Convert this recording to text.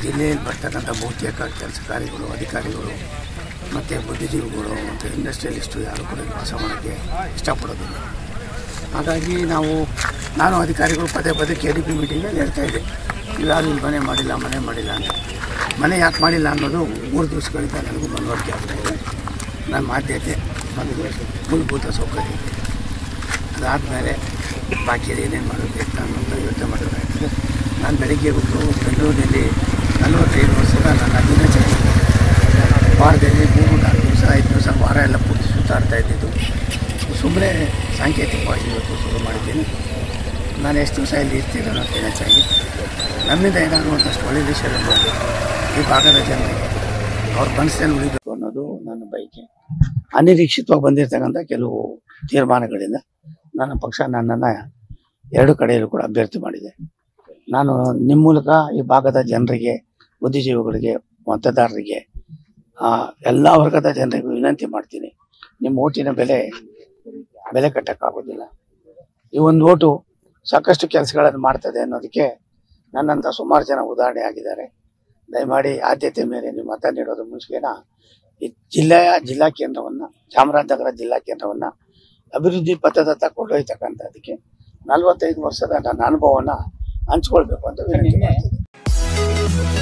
ಜಿಲ್ಲೆಯಲ್ಲಿ ಬರ್ತಕ್ಕಂಥ ಬಹುತೇಕ ಕೆಲಸ ಕಾರ್ಯಗಳು ಅಧಿಕಾರಿಗಳು ಮತ್ತು ಬುದ್ಧಿಜೀವಿಗಳು ಮತ್ತು ಇಂಡಸ್ಟ್ರಿಯಲಿಸ್ಟು ಯಾರು ಕೂಡ ಇಲ್ಲಿ ವಾಸ ಮಾಡೋಕ್ಕೆ ಇಷ್ಟಪಡೋದಿಲ್ಲ ಹಾಗಾಗಿ ನಾವು ನಾನು ಅಧಿಕಾರಿಗಳು ಪದೇ ಪದೇ ಕೆ ಡಿ ಪಿ ಮೀಟಿಂಗಲ್ಲಿ ಹೇಳ್ತಾ ಇದ್ದೆ ಯಾರು ಇಲ್ಲಿ ಮನೆ ಮಾಡಿಲ್ಲ ಮನೆ ಮಾಡಿಲ್ಲ ಅಂತ ಮನೆ ಯಾಕೆ ಮಾಡಿಲ್ಲ ಅನ್ನೋದು ಮೂರು ದಿವಸಗಳಿಂದ ನನಗೂ ಮನವರಿಕೆ ಆಗ್ತಾ ಇದೆ ನನ್ನ ಮಾಧ್ಯತೆ ನನಗೆ ಮೂಲಭೂತ ಸೌಕರ್ಯ ಇದೆ ಅದಾದಮೇಲೆ ಬಾಕಿ ಏನೇನು ಮಾಡಬೇಕು ಅನ್ನೋಂಥ ಯೋಚನೆ ಮಾಡಬೇಕಾಗ್ತದೆ ನಾನು ಬೆಳಗ್ಗೆ ಹೊತ್ತು ಬೆಂಗಳೂರಿನಲ್ಲಿ ನಲವತ್ತೈದು ವರ್ಷದ ನನ್ನ ದಿನಚರಿ ವಾರದಲ್ಲಿ ಮೂರು ನಾಲ್ಕು ದಿವಸ ಐದು ದಿವಸ ವಾರ ಎಲ್ಲ ಪೂರ್ತಿ ಸುತ್ತಾಡ್ತಾ ಇದ್ದಿದ್ದು ಸುಮ್ಮನೆ ಸಾಂಕೇತಿಕವಾಗಿ ಇವತ್ತು ಶುರು ಮಾಡಿದ್ದೀನಿ ನಾನು ಎಷ್ಟು ದಿವಸ ಇಲ್ಲಿ ಇರ್ತೀನಿ ಅನ್ನೋದು ಹೆಚ್ಚಾಗಿ ನಮ್ಮಿಂದ ಏನಾದರೂ ಒಂದಷ್ಟು ಒಳ್ಳೆಯ ವಿಷಯ ಮಾಡಿ ಈ ಭಾಗದ ಜನರಿಗೆ ಅವ್ರ ಮನಸ್ಸಲ್ಲಿ ಉಳಿಬೇಕು ಅನ್ನೋದು ನನ್ನ ಬಯಕೆ ಅನಿರೀಕ್ಷಿತವಾಗಿ ಬಂದಿರತಕ್ಕಂಥ ಕೆಲವು ತೀರ್ಮಾನಗಳಿಂದ ನನ್ನ ಪಕ್ಷ ನನ್ನನ್ನು ಎರಡು ಕಡೆಯಲ್ಲೂ ಕೂಡ ಅಭ್ಯರ್ಥಿ ಮಾಡಿದೆ ನಾನು ನಿಮ್ಮ ಮೂಲಕ ಈ ಭಾಗದ ಜನರಿಗೆ ಬುದ್ಧಿಜೀವಿಗಳಿಗೆ ಮತದಾರರಿಗೆ ಆ, ಎಲ್ಲ ವರ್ಗದ ಜನರಿಗೂ ವಿನಂತಿ ಮಾಡ್ತೀನಿ ನಿಮ್ಮ ಓಟಿನ ಬೆಲೆ ಬೆಲೆ ಕಟ್ಟಕ್ಕಾಗೋದಿಲ್ಲ ಈ ಒಂದು ಓಟು ಸಾಕಷ್ಟು ಕೆಲಸಗಳನ್ನು ಮಾಡ್ತದೆ ಅನ್ನೋದಕ್ಕೆ ನನ್ನಂಥ ಸುಮಾರು ಜನ ಉದಾಹರಣೆ ಆಗಿದ್ದಾರೆ ದಯಮಾಡಿ ಆದ್ಯತೆ ಮೇಲೆ ನೀವು ಮತ ನೀಡೋದ್ರ ಮುನ್ಸ್ಗೆನ ಈ ಜಿಲ್ಲೆಯ ಜಿಲ್ಲಾ ಕೇಂದ್ರವನ್ನು ಚಾಮರಾಜನಗರ ಜಿಲ್ಲಾ ಕೇಂದ್ರವನ್ನು ಅಭಿವೃದ್ಧಿ ಪಥದತ್ತ ಕೊಂಡೊಯ್ತಕ್ಕಂಥದ್ದಕ್ಕೆ ನಲವತ್ತೈದು ವರ್ಷದ ನನ್ನ ಅನುಭವವನ್ನು ಹಂಚ್ಕೊಳ್ಬೇಕು ಅಂತ ವಿನಂತಿ ಮಾಡ್ತೀನಿ